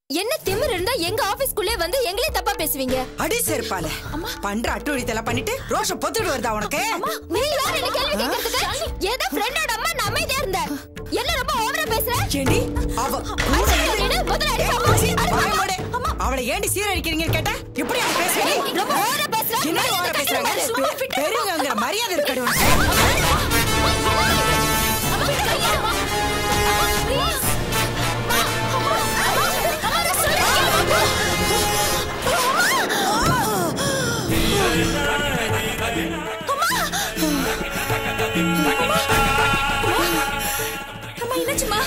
என்ன திமிர் இருந்தா எங்க ஆபீஸ்க்குள்ளே வந்து எங்களே தப்பா பேசுவீங்க அடி சேர்ப்பால பண்ற அட்டுழித்தெல்லாம் பண்ணிட்டு ரோஷம் பொத்துட்டு வருதா உனக்கு நீங்க யார் என்ன கேள்வி கேட்கறதுக்கு ஏதோ ஃப்ரெண்டோட அம்மா நான் அமைதியா இருந்தேன் எல்லாம் ரொம்ப ஓவரா பேசுற ஏண்டி அவ கூட இருந்து- என்ன? முதல்ல அடி பாப்பா. சீ, வாய் மூடு. அவளை ஏண்டி சீரழிக்கிறீங்கன்னு கேட்டா இப்படி அவன் பேசுறீ ரொம்ப ஓவரா பேசுற என்ன ஓவரா பேசுறாங்க சும்மா fit ஆ- பெருங்கங்கிற மரியாதை இருக்கடி உனக்கு அம்மா என்னாச்சுமா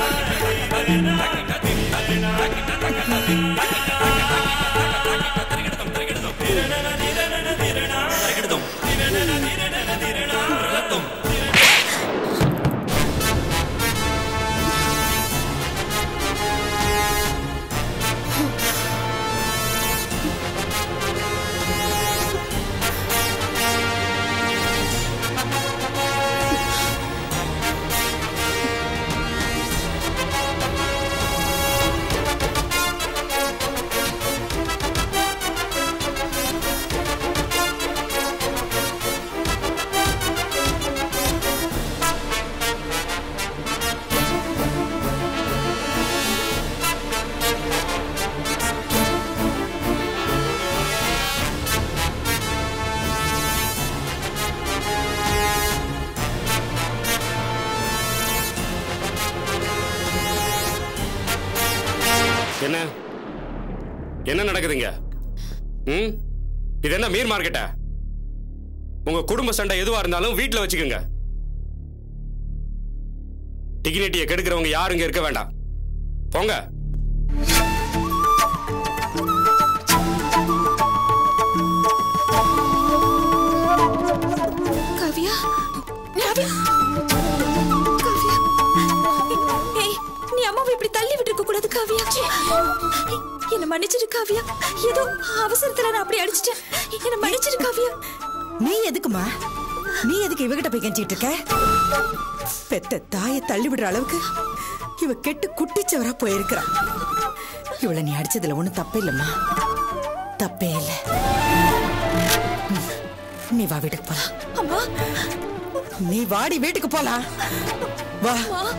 என்ன என்ன நடக்குதுங்க ம் இது என்ன மீர் மார்க்கெட்டா உங்க குடும்ப சண்டை எதுவா இருந்தாலும் வீட்ல வச்சுக்கோங்க டிகினிட்டியை கெடுக்கிறவங்க யாரும் இங்க இருக்க வேண்டாம் போங்க காவியா காவியா காவியா ஏய் நீ அம்மாவை இப்படி தள்ளி விட்டுருக்க கூடாது காவியா என்ன மன்னிச்சிரு காவியா ஏதோ அவசரத்துல நான் அப்படி அடிச்சிட்டேன் என்ன மன்னிச்சிரு காவியா நீ எதுக்குமா நீ எதுக்கு இவகிட்ட போய் கெஞ்சிட்டு இருக்க பெத்த தாயை தள்ளி விடுற அளவுக்கு இவ கெட்டு குட்டிச்சவரா போயிருக்கிறா இவளை நீ அடிச்சதுல ஒண்ணும் தப்பே இல்லம்மா தப்பே இல்ல ம், நீ வா வீட்டுக்கு போலாம் அம்மா நீ வாடி வீட்டுக்கு போலாம் வா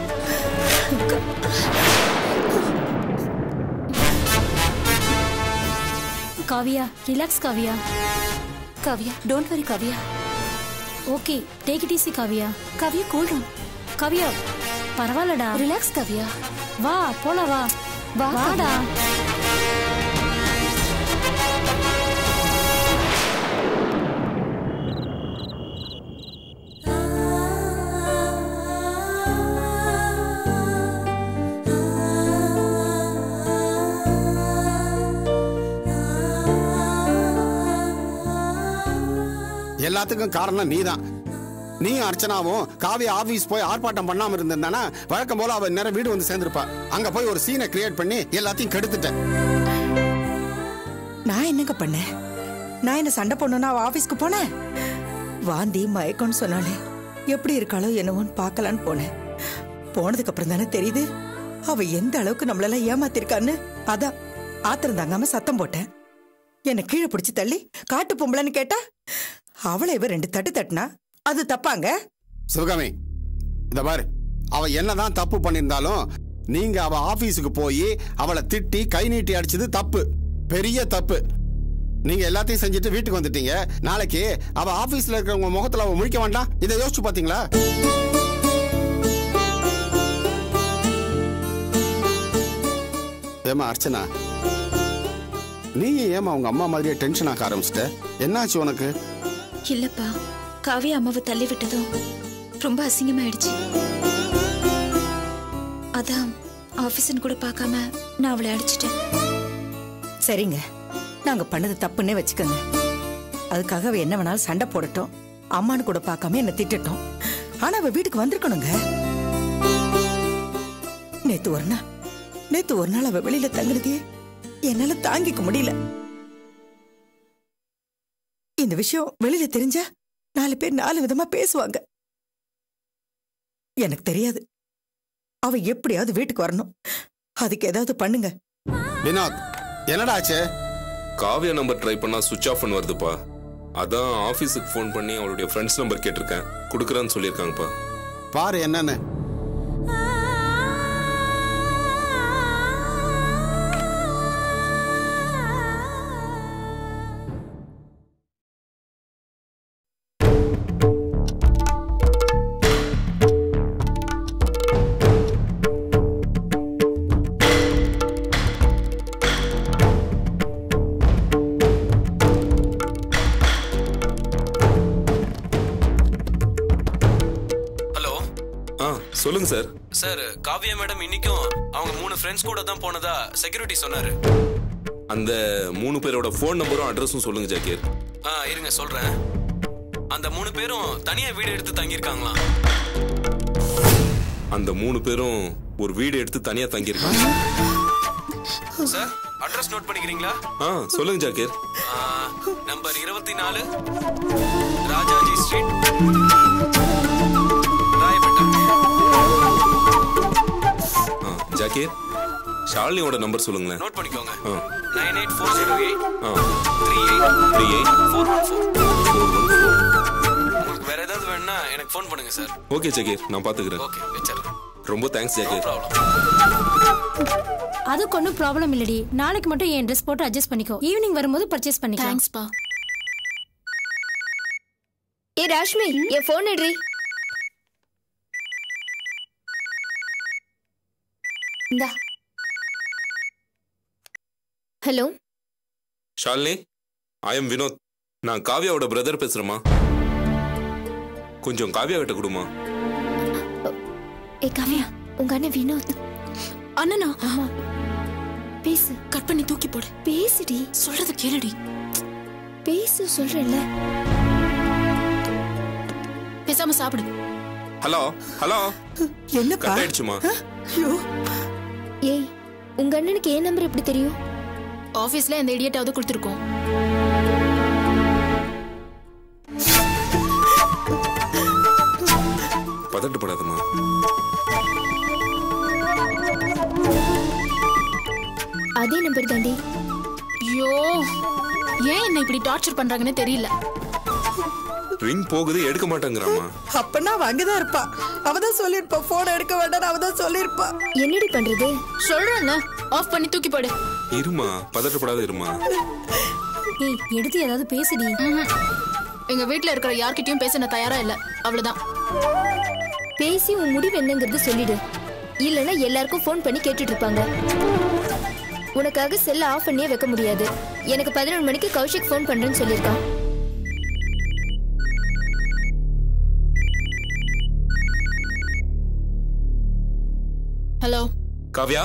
Kavya relax Kavya Kavya don't worry Kavya okay take it easy Kavya Kavya cool down Kavya பரவாயில்லடா ரிலாக்ஸ் காவியா வா போலாம் வா வா வாடா எல்லாத்துக்கும் காரணம் நீதான் நீ அர்ச்சனாவும் காவி ஆபீஸ் போய் ஆர்ப்பாட்டம் பண்ணாம இருந்திருந்தானா வழக்கம் போல அவ நேரம் வீடு வந்து சேர்ந்திருப்பா அங்க போய் ஒரு சீனை கிரியேட் பண்ணி எல்லாத்தையும் கெடுத்துட்டேன் நான் என்னங்க பண்ணேன் நான் என்ன சண்டை போடணும்னா அவ ஆபீஸ்க்கு போனேன் வாந்தி மயக்கம்னு சொன்னாலே எப்படி இருக்காளோ என்னவோன்னு பார்க்கலான்னு போனேன் போனதுக்கு அப்புறம் தானே தெரியுது அவ எந்த அளவுக்கு நம்மளெல்லாம் ஏமாத்திருக்கான்னு அதான் ஆத்திரம் தாங்காம சத்தம் போட்டேன் என்னை கீழே பிடிச்சு தள்ளி காட்டு பொம்பளைன்னு கேட்டா அவளை இவ ரெண்டு தட்டு தட்டுனா அது தப்பாங்க சிவகாமி இந்த பாரு அவ என்னதான் தப்பு பண்ணியிருந்தாலும் நீங்க அவ ஆபீஸுக்கு போய் அவளை திட்டி கை நீட்டி அடிச்சது தப்பு பெரிய தப்பு நீங்க எல்லாத்தையும் செஞ்சுட்டு வீட்டுக்கு வந்துட்டீங்க நாளைக்கு அவ ஆபீஸ்ல இருக்கிறவங்க முகத்துல அவ முழிக்க வேண்டாம் இதை யோசிச்சு பாத்தீங்களா ஏமா அர்ச்சனா நீ ஏமா உங்க அம்மா மாதிரியே டென்ஷன் ஆக ஆரம்பிச்சிட்ட என்னாச்சு உனக்கு இல்லப்பா காவியா அம்மாவை தள்ளி விட்டதும் ரொம்ப அசிங்கமாயிடுச்சு அதான் ஆபீஸ்னு கூட பார்க்காம நான் அவளை அடிச்சிட்டேன் சரிங்க நாங்க பண்ணது தப்புன்னே வச்சுக்கோங்க அதுக்காக அவ என்ன வேணாலும் சண்டை போடட்டும் அம்மான்னு கூட பார்க்காம என்ன திட்டட்டும் ஆனா அவ வீட்டுக்கு வந்திருக்கணுங்க நேத்து ஒரு நாள் நேத்து ஒரு நாள் அவ வெளியில தங்குனதே என்னால தாங்கிக்க முடியல இந்த விஷயம் வெளியில தெரிஞ்சா நாலு பேர் நாலு விதமா பேசுவாங்க எனக்கு தெரியாது அவ எப்படியாவது வீட்டுக்கு வரணும் அதுக்கு ஏதாவது பண்ணுங்க வினோத் என்னடா ஆச்சு காவியா நம்பர் ட்ரை பண்ணா சுவிட்ச் ஆஃப் வருதுப்பா அதான் ஆஃபீஸுக்கு ஃபோன் பண்ணி அவளுடைய ஃப்ரெண்ட்ஸ் நம்பர் கேட்டிருக்கேன் கொடுக்குறேன்னு சொல்லியிருக்காங்கப்பா பாரு என்னன்னு ஹலோ ஆ சொல்லுங்க சார் சார் காவ்யா மேடம் இன்னைக்கும் அவங்க மூணு ஃப்ரெண்ட்ஸ் கூட தான் போனதா செக்யூரிட்டி சொன்னாரு அந்த மூணு பேரோட ஃபோன் நம்பரும் அட்ரஸும் சொல்லுங்க ஜாக்கீர் ஆ இருங்க சொல்றேன் அந்த மூணு பேரும் தனியா வீடு எடுத்து தங்கியிருக்காங்களாம் அந்த மூணு பேரும் ஒரு வீடு எடுத்து தனியா தங்கியிருக்காங்க சார் அட்ரஸ் நோட் பண்ணிக்கிறீங்களா ஆ சொல்லுங்க ஜாக்கீர் ஆ, நம்பர் இருபத்தி நாலு ராஜாஜி ஸ்ட்ரீட் ராயப்பேட்டை ஆ ஜாக்கீர் ஷாலினியோட நம்பர் சொல்லுங்களேன் நோட் பண்ணிக்கோங்க ஆ nine eight four zero eight ஆ three eight three eight four one four four one four உங்களுக்கு வேற ஏதாவது வேணும்னா எனக்கு ஃபோன் பண்ணுங்க சார் ஓகே ஜாக்கீர் நான் பார்த்துக்கிறேன் ஓகே வச்சிடறேன் ரொம்ப தேங்க்ஸ் நோ ஜாக்கீர் ப்ராப்ளம் அதுக்கு ஒன்றும் ப்ராப்ளம் இல்லடி நாளைக்கு மட்டும் என் ட்ரெஸ் போட்டு அட்ஜஸ்ட் பண்ணிக்கோ ஈவினிங் வரும்போது பர்ச்சேஸ் பண்ணிக்கலாம் தேங்க்ஸ்பா ஏ ராஷ்மி என் ஃபோன் எடுறி இந்தா hello Shalini I am Vinod நான் காவ்யாவோட பிரதர் பேசுறேம்மா கொஞ்சம் காவ்யா கிட்ட கொடுமா ஏ காவ்யா உங்க அண்ணன் வினோத் அண்ணனா ஆமா பேசு கட் பண்ணி தூக்கி போடு பேசுடி சொல்றத கேளுடி பேசு சொல்றேன்ல பேசாம சாப்பிடு ஹலோ ஹலோ என்னப்பா கட் ஆயிடுச்சுமா ஐயோ ஏய் உங்க அண்ணனுக்கு ஏன் நம்பர் எப்படி தெரியும் ஆபீஸ்ல இந்த இடியட்டாவது கொடுத்துருக்கோம் பதட்டப்படாதம்மா அதே நம்பர் தாண்டி ஐயோ ஏன் என்ன இப்படி டார்ச்சர் பண்றாங்கன்னு தெரியல ரிங் போகுது எடுக்க மாட்டேங்கிறாமா அப்பனா அவ அங்கதான் இருப்பா அவதான் சொல்லிருப்பா போன் எடுக்க வேண்டாம் அவதான் சொல்லிருப்பா என்னடி பண்றது சொல்றேன்ல ஆஃப் பண்ணி தூக்கி போடு இருமா பதட்டப்படாத இருமா ஏய் எடுத்து ஏதாவது பேசுடி ம்ஹும். எங்க வீட்ல இருக்கிற யார்கிட்டயும் பேச நான் தயாரா இல்ல அவ்வளவுதான் பேசி உன் முடிவு என்னங்கிறது சொல்லிடு இல்லனா எல்லாருக்கும் ஃபோன் பண்ணி கேட்டுட்டு இருப்பாங்க உனக்காக செல்ல ஆஃப் பண்ணியே வைக்க முடியாது எனக்கு பதினொன்று மணிக்கு கௌஷிக் ஃபோன் பண்றேன்னு சொல்லியிருக்கான் ஹலோ காவ்யா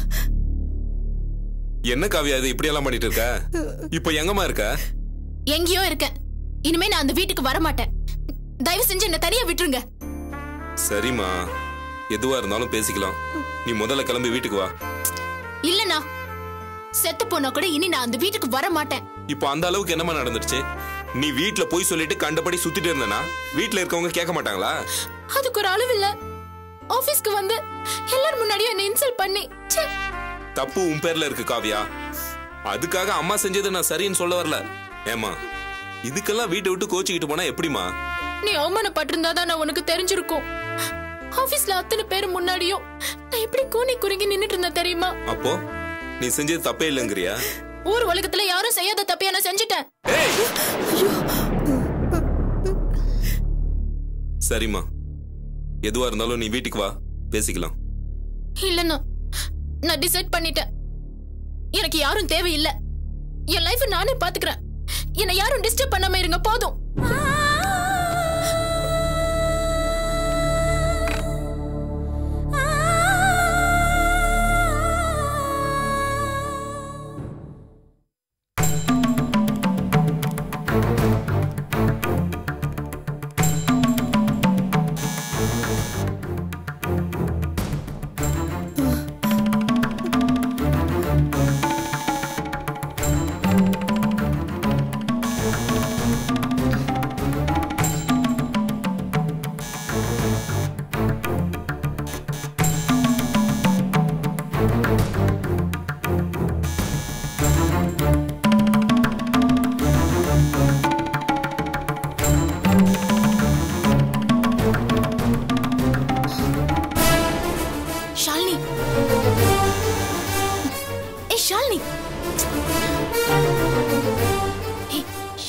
என்ன காவ்யா இது இப்படி எல்லாம் பண்ணிட்டு இருக்க இப்போ எங்கம்மா இருக்க எங்கேயோ இருக்கேன் இனிமே நான் அந்த வீட்டுக்கு வர மாட்டேன் தயவு செஞ்சு என்ன தனியா விட்டுருங்க சரிம்மா எதுவா இருந்தாலும் பேசிக்கலாம் நீ முதல்ல கிளம்பி வீட்டுக்கு வா இல்லனா செத்து போனா கூட இனி நான் அந்த வீட்டுக்கு வர மாட்டேன் இப்போ அந்த அளவுக்கு என்னம்மா நடந்துருச்சு நீ வீட்ல போய் சொல்லிட்டு கண்டபடி சுத்திட்டு இருந்தனா வீட்ல இருக்கவங்க கேட்க மாட்டாங்களா அதுக்கு ஒரு அளவு இல்ல ஆபீஸ்க்கு வந்து எல்லாரும் முன்னாடியும் என்ன இன்சல்ட் பண்ணி ச்சே. தப்பு உன் பேர்ல இருக்கு காவ்யா அதுக்காக அம்மா செஞ்சது நான் சரின்னு சொல்ல வரல ஏமா இதுக்கெல்லாம் வீட்டை விட்டு கோச்சிக்கிட்டு போனா எப்படிமா நீ அவமானப்பட்டிருந்தா தான் நான் உனக்கு தெரிஞ்சிருக்கும் ஆபீஸ்ல அத்தனை பேர் முன்னாடியும் நான் எப்படி கூனி குறுங்கி நின்னுட்டு இருந்தேன் தெரியுமா அப்போ நீ செஞ்சது தப்பே இல்லைங்கிறியா ஊர் உலகத்துல யாரும் செய்யாத தப்பையா நான் செஞ்சுட்டேன் சரிம்மா எதுவா இருந்தாலும் நீ வீட்டுக்கு வா பேசிக்கலாம் இல்லன்னா நான் டிசைட் பண்ணிட்டேன் எனக்கு யாரும் தேவையில்லை என் லைஃப் நானே பாத்துக்கிறேன் என்னை யாரும் டிஸ்டர்ப் பண்ணாம இருங்க போதும்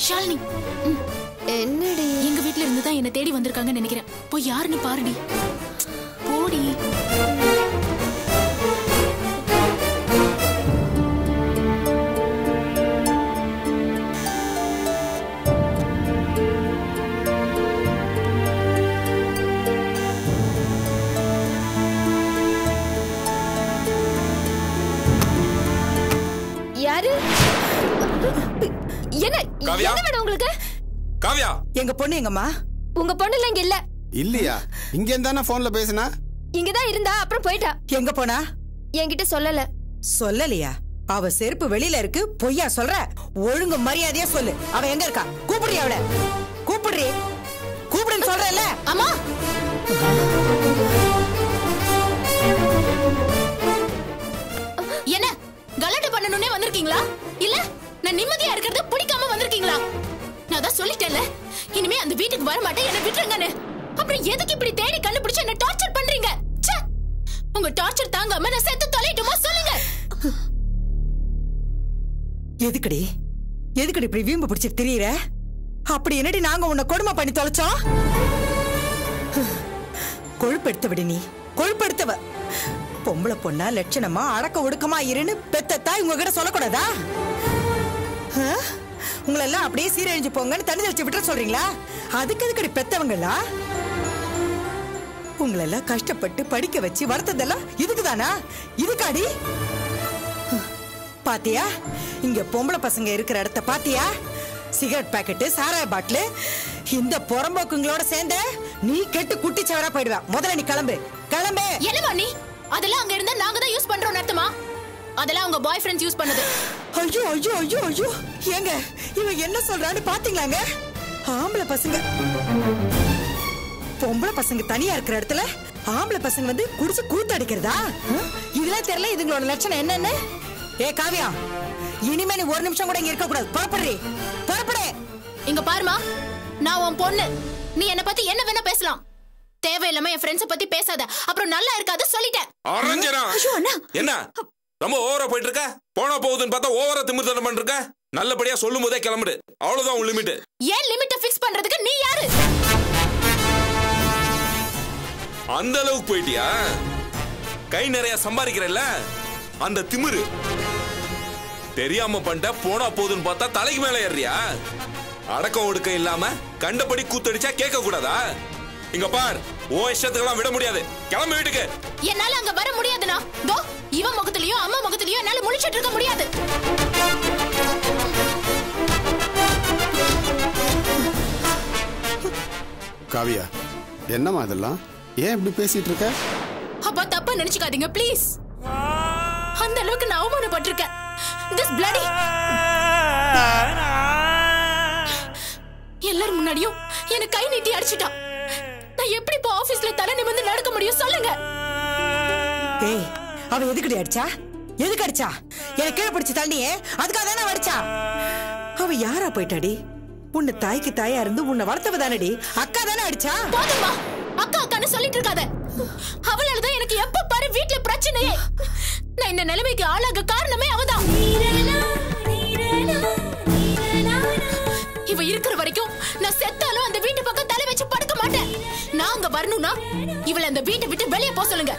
ஷாலினி என்னடி எங்க வீட்ல இருந்து தான் என்ன தேடி வந்திருக்காங்கன்னு நினைக்கிறேன் போய் யாருன்னு பாருடி போடி யாரு என்ன காவியா? என்ன வேணும் உங்களுக்கு காவியா எங்க பொண்ணு எங்கம்மா உங்க பொண்ணு இல்ல இங்க இல்ல இல்லையா இங்க இருந்தானே போன்ல பேசினா இங்கதான் இருந்தா அப்புறம் போயிட்டா எங்க போனா என்கிட்ட சொல்லல சொல்லலையா அவ செருப்பு வெளியில இருக்கு பொய்யா சொல்ற ஒழுங்கு மரியாதையா சொல்லு அவ எங்க இருக்கா கூப்பிடுறி அவள கூப்பிடுறி கூப்பிடுன்னு சொல்றல அம்மா என்ன கலாட்டை பண்ணணும்னே வந்திருக்கீங்களா இல்ல நான் நிம்மதியா இருக்கிறது பிடிக்காம வந்திருக்கீங்களா நான் தான் சொல்லிட்டேன்ல இனிமே அந்த வீட்டுக்கு வர மாட்டேன் என்ன விட்டுருங்கன்னு அப்புறம் எதுக்கு இப்படி தேடி கண்டுபிடிச்சு என்ன டார்ச்சர் பண்றீங்க ச்சே! உங்க டார்ச்சர் தாங்காம நான் செத்து தொலைட்டுமா சொல்லுங்க எதுக்குடி எதுக்குடி இப்படி வீம்பு பிடிச்சிட்டு திரியற அப்படி என்னடி நாங்க உன்னை கொடுமை பண்ணி தொலைச்சோம் கொழுப்பெடுத்த விடு நீ கொழுப்பெடுத்தவ பொம்பளை பொண்ணா லட்சணமா அடக்க ஒடுக்கமா இருன்னு பெத்த தாய் உங்ககிட்ட சொல்லக்கூடாதா ஆ? உங்களெல்லாம் அப்படியே சீரழிஞ்சு போங்கன்னு தண்ணி தெளிச்சு விட்டுற சொல்றீங்களா அதுக்கு எதுக்கடி பெத்தவங்களா உங்களெல்லாம் கஷ்டப்பட்டு படிக்க வச்சு வளர்த்ததெல்லாம் இதுக்குதானா இதுக்காடி பாத்தியா இங்க பொம்பளை பசங்க இருக்கிற இடத்த பாத்தியா சிகரெட் பாக்கெட்டு சாராய பாட்டிலு இந்த புறம்போக்குங்களோட சேர்ந்த நீ கெட்டு குட்டிச்சவரா போயிடுவ முதல்ல நீ கிளம்பு கிளம்பு என்னமா நீ அதெல்லாம் அங்க இருந்தா நாங்க தான் யூஸ் பண்றோம் அர்த்தமா அதெல்லாம் உங்க பாய் ஃப்ரெண்ட்ஸ் யூஸ் பண்ணது ஐயோ ஐயோ ஐயோ ஐயோ ஏங்க இவன் என்ன சொல்றான்னு பாத்தீங்களாங்க ஆம்பளை பசங்க பொம்பளை பசங்க தனியா இருக்கிற இடத்துல ஆம்பளை பசங்க வந்து குடிச்சு கூத்தடிக்கிறதா ஹம்? இதெல்லாம் தெரியல இதுங்களோட லட்சணம் என்னன்னு ஏ காவியா இனிமே நீ ஒரு நிமிஷம் கூட இங்க இருக்க கூடாது புறப்படுறி புறப்படு இங்க பாருமா நான் உன் பொண்ணு நீ என்ன பத்தி என்ன வேணா பேசலாம் தேவையில்லாம என் ஃப்ரெண்ட்ஸ பத்தி பேசாத அப்புறம் நல்லா இருக்காது சொல்லிட்டேன் அரஞ்சனா என்ன ரொம்ப ஓவரா போயிட்டு இருக்க போனா போகுதுன்னு பார்த்தா ஓவரா திமிர்த்தனம் பண்ணிருக்க நல்லபடியா சொல்லும் போதே கிளம்பிடு அவ்வளவுதான் உன் லிமிட் ஏன் லிமிட்ட ஃபிக்ஸ் பண்றதுக்கு நீ யாரு அந்த அளவுக்கு போயிட்டியா கை நிறைய சம்பாதிக்கிறல்ல அந்த திமிரு தெரியாம பண்ணிட்ட போனா போதுன்னு பார்த்தா தலைக்கு மேல ஏறியா அடக்கம் ஒடுக்கம் இல்லாம கண்டபடி கூத்தடிச்சா கேட்க கூடாதா இங்க பார் உன் இஷ்டத்துக்கெல்லாம் விட முடியாது கிளம்பு வீட்டுக்கு என்னால அங்க வர முடியாதுண்ணா தோ இவன் முகத்திலயும் அம்மா முகத்திலயும் என்னால முழிச்சிட்டு இருக்க முடியாது காவியா என்னம்மா இதெல்லாம் ஏன் இப்படி பேசிட்டு இருக்க அப்பா தப்பா நினைச்சுக்காதீங்க ப்ளீஸ் அந்த அளவுக்கு நான் அவமானப்பட்டிருக்கேன் திஸ் bloody எல்லாரும் முன்னாடியும் என்ன கை நீட்டி அடிச்சிட்டான் நான் எப்படி இப்போ ஆபீஸ்ல தலை நிமிர்ந்து நடக்க முடியும் சொல்லுங்க ஏய் அவ எதுக்குடி அடிச்சா எதுக்கு அடிச்சா எனக்கு கீழே பிடிச்சு தள்ளியே அதுக்காக தானே அவ அடிச்சா அவ யாரா போயிட்டாடி உன்னை தாய்க்கு தாயா இருந்து உன்னை வளர்த்தவ தானடி அக்கா தானே அடிச்சா போதும்மா அக்கா அக்கான்னு சொல்லிட்டு இருக்காத அவளாலதான் எனக்கு எப்ப பாரு வீட்ல பிரச்சனையே நான் இந்த நிலைமைக்கு ஆளாக காரணமே அவதான் இவ இருக்கிற வரைக்கும் நான் செத்தாலும் அந்த வீட்டு பக்கம் தலை வச்சு படுக்க மாட்டேன் நான் அங்க வரணும்னா இவளை அந்த வீட்டை விட்டு வெளியே போக சொல்லுங்க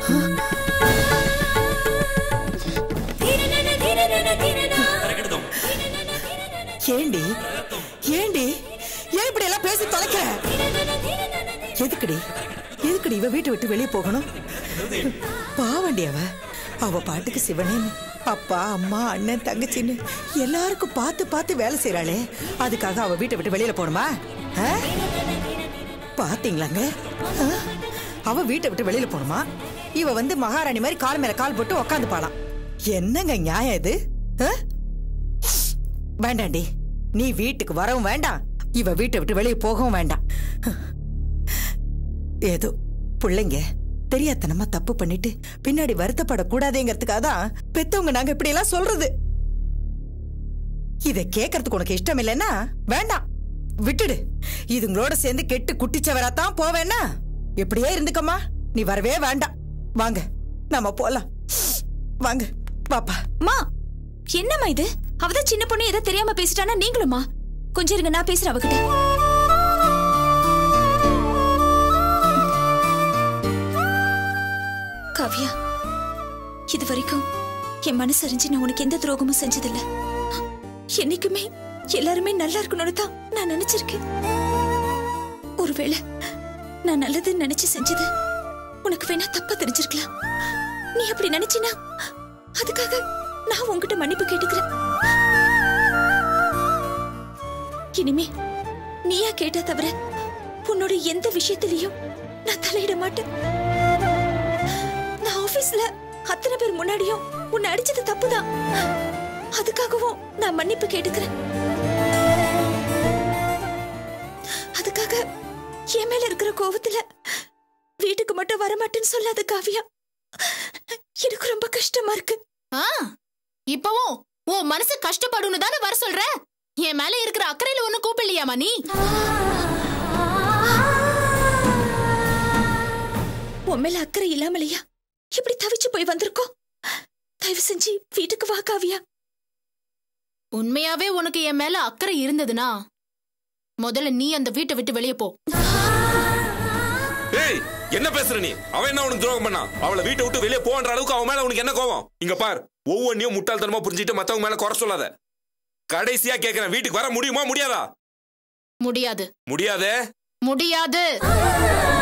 ஏண்டி ஏண்டி ஏன் இப்படி எல்லாம் பேசி தொலைக்கிற எதுக்குடி எதுக்குடி இவ வீட்டை விட்டு வெளியே போகணும் பாவண்டி அவ அவ பாட்டுக்கு சிவனேன்னு அப்பா அம்மா அண்ணன் தங்கச்சின்னு எல்லாருக்கும் பார்த்து பார்த்து வேலை செய்யறாளே அதுக்காக அவ வீட்டை விட்டு வெளியில போகணுமா ஆ? பாத்தீங்களாங்க ஆ? அவ வீட்டை விட்டு வெளியில போகணுமா இவ வந்து மகாராணி மாதிரி கால் மேல கால் போட்டு உக்காந்து பாலாம் என்னங்க நியாயம் இது ஆ? வேண்டாண்டி நீ வீட்டுக்கு வரவும் வேண்டாம் இவ வீட்டை விட்டு வெளியே போகவும் வேண்டாம் ஏதோ பிள்ளைங்க தெரியாதனமா தப்பு பண்ணிட்டு பின்னாடி வருத்தப்படக்கூடாதுங்கிறதுக்காக தான் பெத்தவங்க நாங்க இப்படி எல்லாம் சொல்றது இத கேட்கறதுக்கு உனக்கு இஷ்டம் இல்லைன்னா வேண்டாம் விட்டுடு இதுங்களோட சேர்ந்து கெட்டு குட்டிச்சவராத்தான் போவேன்னா இப்படியே இருந்துக்கம்மா நீ வரவே வேண்டாம் வாங்க நாம போலாம் வாங்க பாப்பா மா என்னம்மா இது அவதான் சின்ன பொண்ணு ஏதோ தெரியாம பேசிட்டானா நீங்களுமா கொஞ்சம் இருங்க நான் பேசுறேன் அவகிட்ட காவ்யா இது வரைக்கும் என் மனசு அறிஞ்சு நான் உனக்கு எந்த துரோகமும் செஞ்சதில்ல என்னைக்குமே எல்லாருமே நல்லா இருக்கணும்னு தான் நான் நினைச்சிருக்கேன் ஒருவேளை நான் நல்லதுன்னு நினைச்சு செஞ்சது உனக்கு வேணா தப்பா தெரிஞ்சிருக்கலாம் நீ அப்படி நினைச்சினா அதுக்காக நான் உன்கிட்ட மன்னிப்பு கேட்டுக்கிறேன் இனிமே நீயா கேட்டா தவிர உன்னோட எந்த விஷயத்திலையும் நான் தலையிட மாட்டேன் நான் ஆபீஸ்ல அத்தனை பேர் முன்னாடியும் உன்னை அடிச்சது தப்புதான் அதுக்காகவும் நான் மன்னிப்பு கேட்டுக்கிறேன் அதுக்காக என் மேல இருக்கிற கோவத்துல வீட்டுக்கு மட்டும் வரமாட்டேன்னு சொல்லாத காவியா எனக்கு ரொம்ப கஷ்டமா இருக்கு ஆ இப்பவும் உன் மனசு கஷ்டப்படும்னு தானே வர சொல்ற என் மேல இருக்கிற அக்கறையில ஒண்ணு கூப்பிடலையாமா நீ உன் மேல அக்கறை இல்லாமலையா இப்படி தவிச்சு போய் வந்திருக்கோம் தயவு செஞ்சு வீட்டுக்கு வா காவியா உண்மையாவே உனக்கு என் மேல அக்கறை இருந்ததுன்னா முதல்ல நீ அந்த வீட்டை விட்டு வெளியே போ ஏய் என்ன பேசுற நீ அவன் என்ன உனக்கு துரோகம் பண்ணா அவளை வீட்டை விட்டு வெளியே போன்ற அளவுக்கு அவன் மேல உனக்கு என்ன கோவம் இங்க பார் ஒவ்வொன்றையும் முட்டாள்தனமா புரிஞ்சுட்டு மத்தவங்க மேல குறை சொல்லாத கடைசியா கேக்குறேன் வீட்டுக்கு வர முடியுமா முடியாதா முடியாது முடியாதே முடியாது